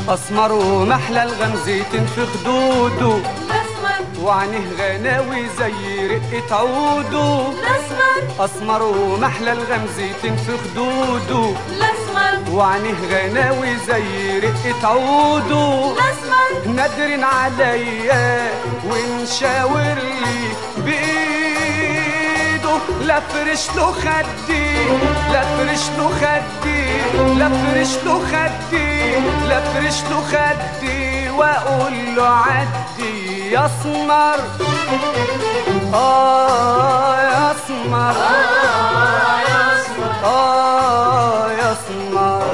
اسمر ومحلى الغمزتين في خدوده الاسمر وعينيه غناوي زي رقة عوده الاسمر اسمر ومحلى الغمزتين في خدوده الاسمر وعينيه غناوي زي رقة عوده الاسمر نادرين عليا ونشاور لي بايده لا فرش له خدي لا فرش له خدي لا فرش له خدي لا فرش له خدي واقول له عدي يا اسمر اه يا اسمر اه يا اسمر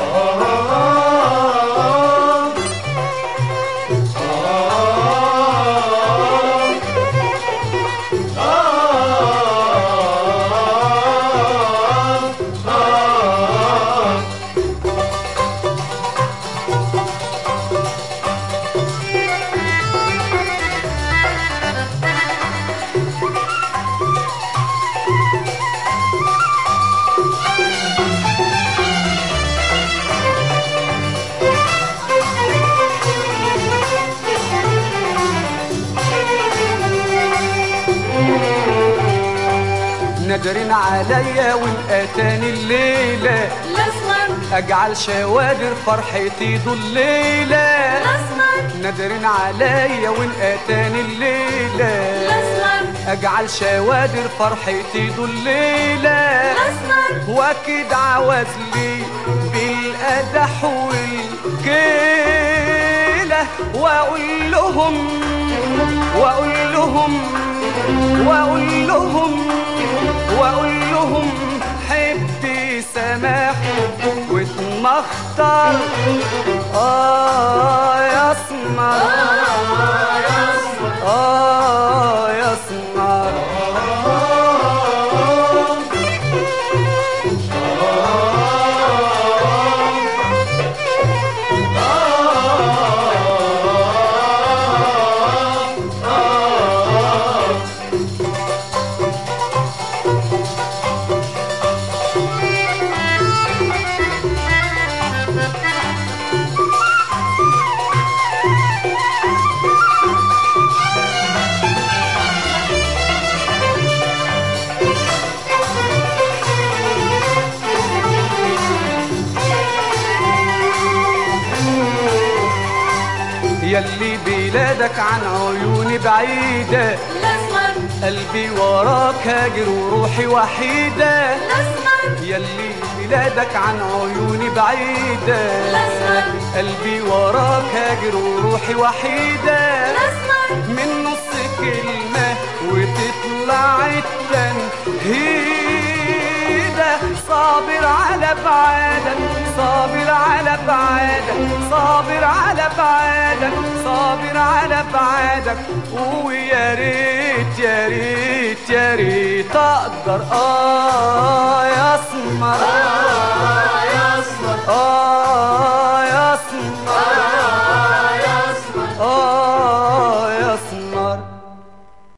نادرين عليا والاتاني الليله الاسمر اجعل شوادر فرحتي دول الليله الاسمر نادرين عليا والاتاني الليله الاسمر اجعل شوادر فرحتي دول الليله الاسمر واكيد عوز لي بالقدح والكيله واقول لهم واقول لهم واقول لهم واقول لهم حبي سماح واتمخطر اه يا اسمر اه يا اسمر يلي بلادك عن عيوني بعيدة الاسمر قلبي وراك هاجر وروحي وحيدة الاسمر يلي بلادك عن عيوني بعيدة الأسمر. قلبي وراك هاجر وروحي وحيدة الاسمر من نص كلمة وتطلع التنهيدة صابر على بعادك صابر على بعادك صابر على بعادك صابر على بعادك ويا ريت يا ريت يا ريت اقدر اه يا اسمر اه يا اسمر اه يا اسمر